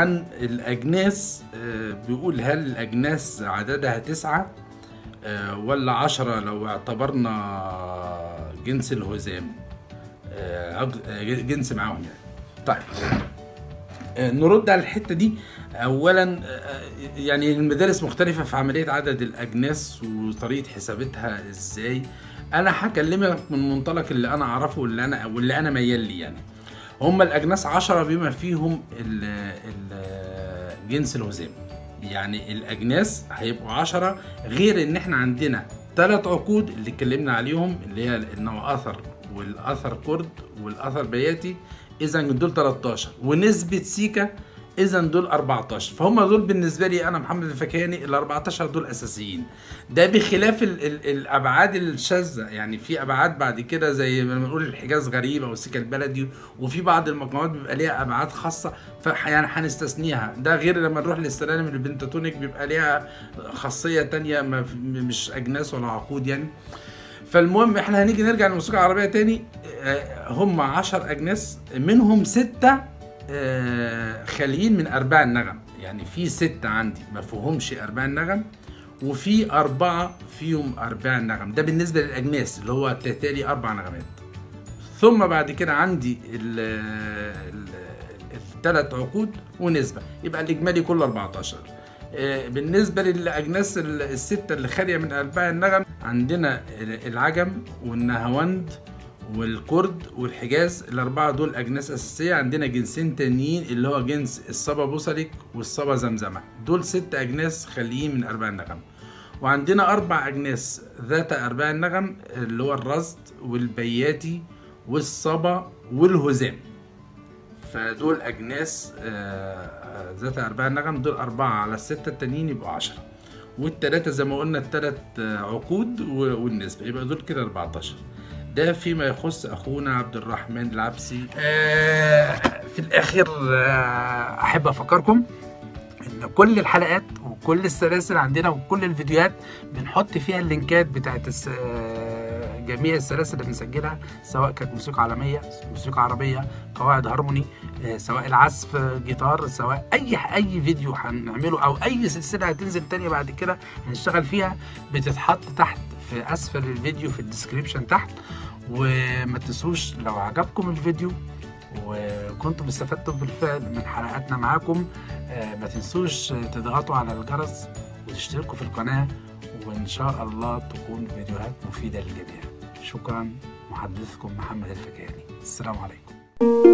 اولا الاجناس آه، بيقول هل الاجناس عددها تسعة آه، ولا عشرة لو اعتبرنا جنس الهزام آه، عق- آه، جنس معاهم يعني طيب آه، نرد على الحته دي اولا آه، يعني المدارس مختلفه في عمليه عدد الاجناس وطريقه حسابتها ازاي انا هكلمك من منطلق اللي انا اعرفه واللي انا واللي انا ميال لي يعني هم الاجناس عشرة بما فيهم ال ال جنس الهزام يعني الاجناس هيبقوا عشرة غير ان احنا عندنا ثلاث عقود اللي اتكلمنا عليهم اللي هي النوع اثر والاثر كرد والاثر بياتي اذا دول 13 ونسبه سيكا اذا دول 14 فهم دول بالنسبه لي انا محمد الفكهاني ال 14 دول اساسيين ده بخلاف ال ال الابعاد الشاذه يعني في ابعاد بعد كده زي ما بنقول الحجاز غريب او السكه البلدي وفي بعض المقامات بيبقى ليها ابعاد خاصه ف يعني هنستثنيها ده غير لما نروح للسلالم البنتاتونيك بيبقى ليها خاصيه تانية ما في- مش اجناس ولا عقود يعني فالمهم احنا هنيجي نرجع للموسيقى العربيه تاني آه، هم 10 اجناس منهم سته آه، خاليين من ارباع النغم يعني في ستة عندي ما فيهمش ارباع النغم وفي اربعة فيهم ارباع النغم ده بالنسبة للاجناس اللي هو تتالي اربع نغمات ثم بعد كده عندي الثلاث عقود ونسبة يبقى الاجمالي كله 14 آه، بالنسبة للأجناس ال- الستة اللي خالية من أرباع النغم عندنا العجم والنهاوند والكرد والحجاز الأربعة دول أجناس أساسية عندنا جنسين تانيين اللي هو جنس الصبا بوصلك والصبا زمزمة دول ست أجناس خاليين من أرباع النغم وعندنا أربع أجناس ذات أرباع النغم اللي هو الرصد والبياتي والصبا والهزام فدول أجناس آه، آه، ذات أرباع النغم دول أربعة على الستة التانيين يبقوا عشرة والتلاتة زي ما قلنا التلات آه، عقود و- والنسبة يبقى دول كده 14 ده فيما يخص أخونا عبد الرحمن العبسي آه، في الاخر آه، احب افكركم ان كل الحلقات وكل السلاسل عندنا وكل الفيديوهات بنحط فيها اللينكات بتاعت الس... آه، جميع السلاسل اللي بنسجلها سواء كانت موسيقى عالميه موسيقى عربيه قواعد هارموني آه، سواء العزف آه، جيتار سواء اي اي فيديو هنعمله او اي سلسله هتنزل تانية بعد كده هنشتغل فيها بتتحط تحت في اسفل الفيديو في الديسكريبشن تحت وما تنسوش لو عجبكم الفيديو وكنتم استفدتم بالفعل من حلقاتنا معاكم آه، ما تنسوش تضغطوا على الجرس وتشتركوا في القناة وإن شاء الله تكون فيديوهات مفيدة للجميع شكرا محدثكم محمد الفكاني السلام عليكم